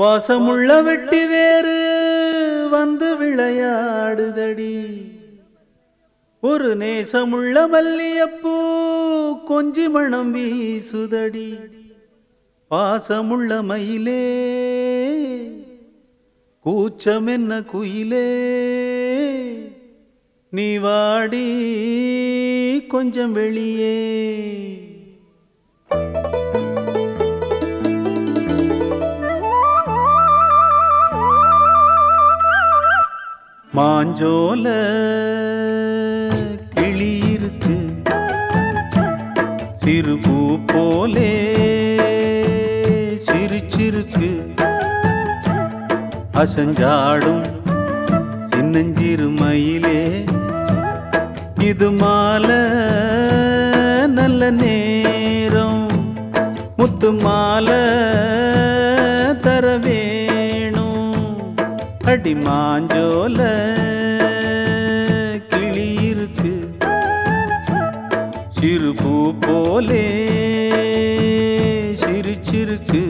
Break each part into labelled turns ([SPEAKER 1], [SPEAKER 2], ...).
[SPEAKER 1] பாசமுள்ள வெட்டி வேறு வந்து விளையாடுதடி ஒரு நேசமுள்ள மல்லியப்பூ கொஞ்சி மணம் வீசுதடி பாசமுள்ள மயிலே கூச்சம் என்ன குயிலே நீ வாடி கொஞ்சம் வெளியே மாஞ்சோல கிளி இருக்கு சிறு பூ போலே சிரிச்சிருக்கு அசஞ்சாடும் சின்னஞ்சிறு மயிலே இது மாலை நல்ல நேரம் முத்து மாலை தர வேணும் அடி மாஞ்சோல கிளி இருக்கு சிறு பூ போலே சிரிச்சிருக்கு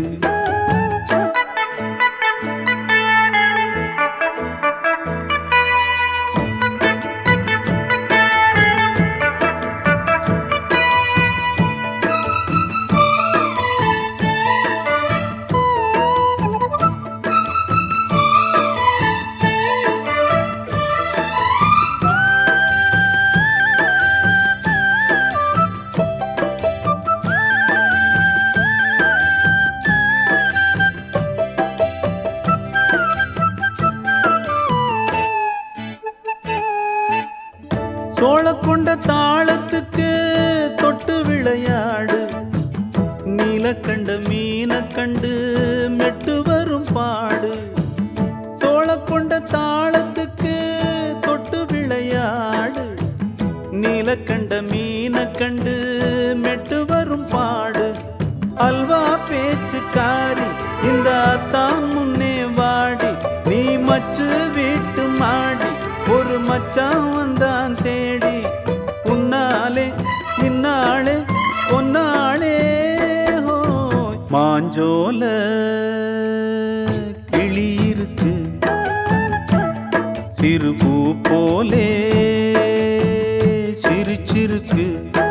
[SPEAKER 1] சோளக்கொண்ட தாளத்துக்கு தொட்டு விளையாடு நீலக்கண்ட மீன கண்டு மெட்டு வரும் பாடு சோளக்கொண்ட தாளத்துக்கு தொட்டு விளையாடு நீலக்கண்ட மீன கண்டு மெட்டு வரும் பாடு அல்வா பேச்சுக்காரி இந்த அத்தான் முன்னே வாடி நீ மச்சு வீட்டு மாடி ஒரு மச்சான் வந்தான் தேடி உன்னாலே இன்னாளே பொன்னாளே ஹோய் மாஞ்சோல கிளி இருக்கு சிறு பூ போலே சிரிச்சிருக்கு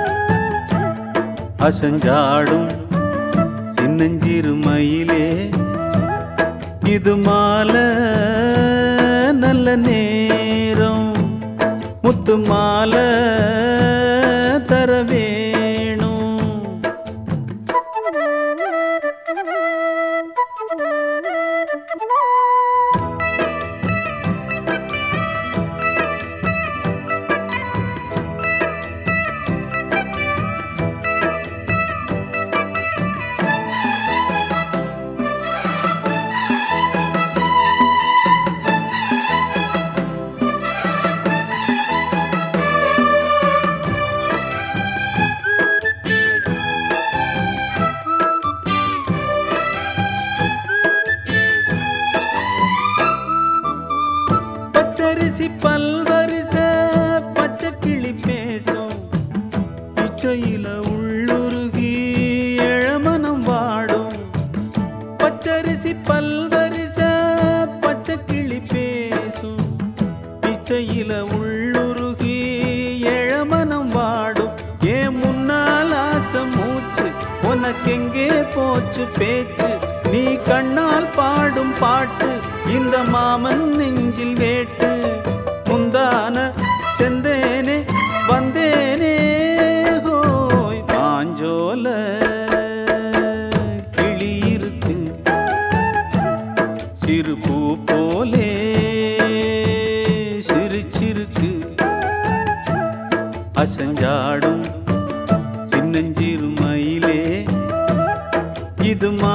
[SPEAKER 1] அசஞ்சாடும் சின்னஞ்சிறு மயிலே இது மாலை நல்ல நேரம் முத்து மாலை தர வேணும் பச்சரிசி பல்வரிச பச்சை கிளி பேசும் இச்சையில உள்ளுருகி எழமனம் வாடும் பச்சரிசி பல்வரிச பச்சை கிளி பேசும் இச்சையில உள்ளுருகி எழமனம் வாடும் ஏன் முன்னால் ஆசை மூச்சு உனக்கெங்கே போச்சு பேச்சு நீ கண்ணால் பாடும் பாட்டு இந்த மாமன் நெஞ்சில் வேட்டு முந்தான செந்தேனே வந்தேனே ஹோய் பாஞ்சோல கிளி இருக்கு சிறு பூ போலே சிரிச்சிருக்கு அசஞ்சாடும் சின்னஞ்சிறு மயிலே இது மா